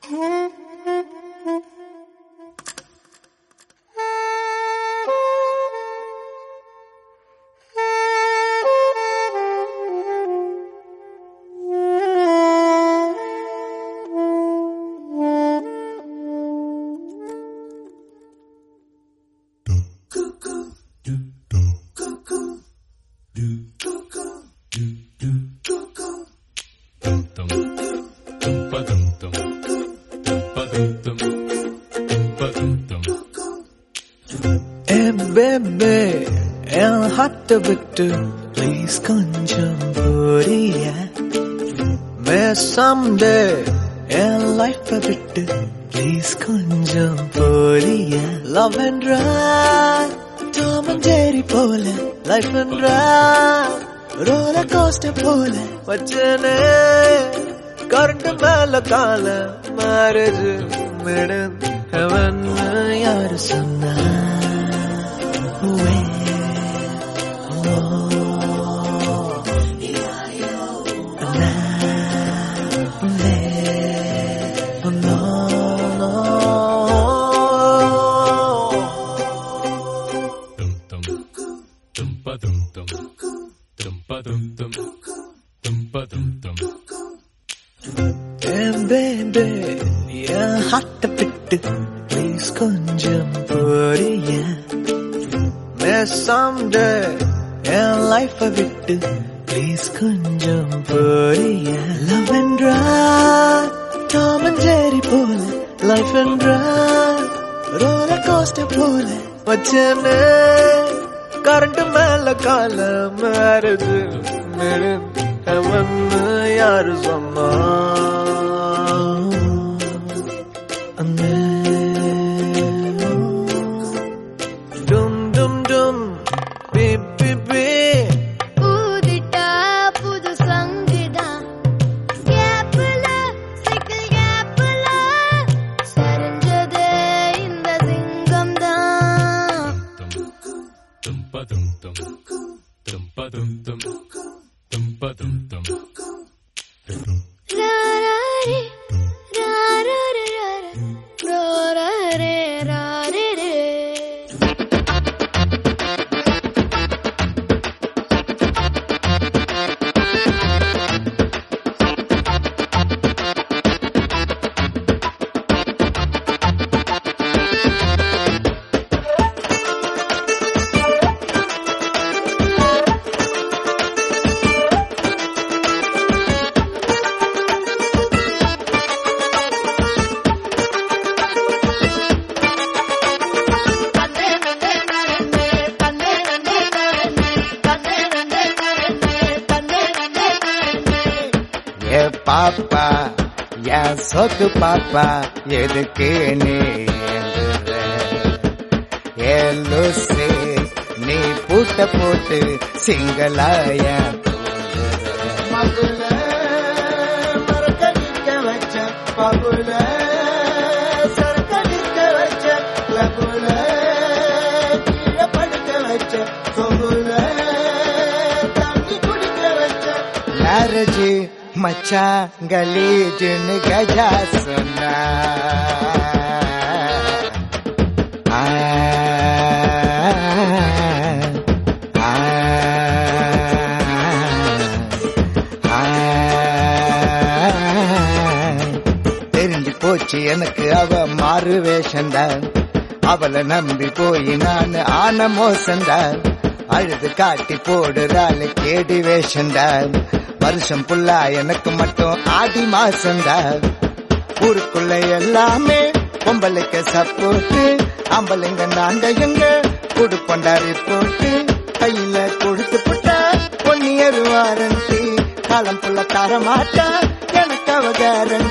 ஏ baby என் ஹார்ட்ட விட்டு please கொஞ்சம் புரிய பேசாமடே என் லைஃப விட்டு ப்ளீஸ் கொஞ்சம் புரிய லவ் என்ற டாமன் ஜெரி போல லைஃப் என்ற ரோலர் கோஸ்டர் போல வச்சனே கரண்ட் மேல கால மேரேஜ் மேடம் ஹெவன் யாரு சொன்னா ஹாட்ட பிட்டு ப்ளீஸ் கொஞ்சம் புரிய someday என் லைஃப விட்டு ப்ளீஸ் கொஞ்சம் புரிய லவ் என்றா டாம் அண்ட் ஜெரி போல லைஃப் என்றா ரோலர் கோஸ்டர் போல வச்சனே கரண்ட் மேல கால மேரேஜ் வந்து யாரு சொன்னா டும் டும் டும் பி பி பி ஊதிட்டா புது சங்குதான் கேப்புல சிக்கல் கேப்புல சரிஞ்சதே இந்த சிங்கம் தான் ராரே ராரே ராரே ராரே ராரே ஏ பாப்பா என் சொத்து பாப்பா எதுக்கு நீ ஏங்குற? ஏ லூசு நீ பூட்ட போட்டு சிங்களாய பகுல சரக்கடிக்க வச்ச லகுல கீழே படுக்க வச்ச சொகுல தண்ணி குடிக்க வச்ச மேரேஜ் மச்சான் கலீஜுன்னு கஜா சொன்னா ஆ, ஆ, ஆ, தெரிஞ்சு போச்சு எனக்கு அவ மாறு வேஷந்தான் அவளை நம்பி போய் நான் ஆன மோசந்தான் அழுது காட்டி போடுறாள் கேடி வேஷந்தான் வருஷம் புல்லா எனக்கு மட்டும் ஆடி மாசந்தான் ஊருக்குள்ள எல்லாமே பொம்பளைக்கு சப்போர்ட்டு ஆம்பளைங்க நாங்க எங்க குடுப்பண்டாரி போட்டு கையில கொடுத்து புட்டா பொன்னியர் வாரண்டி காலம் புள்ள தர மாட்டா எனக்கு அவ கேரண்டி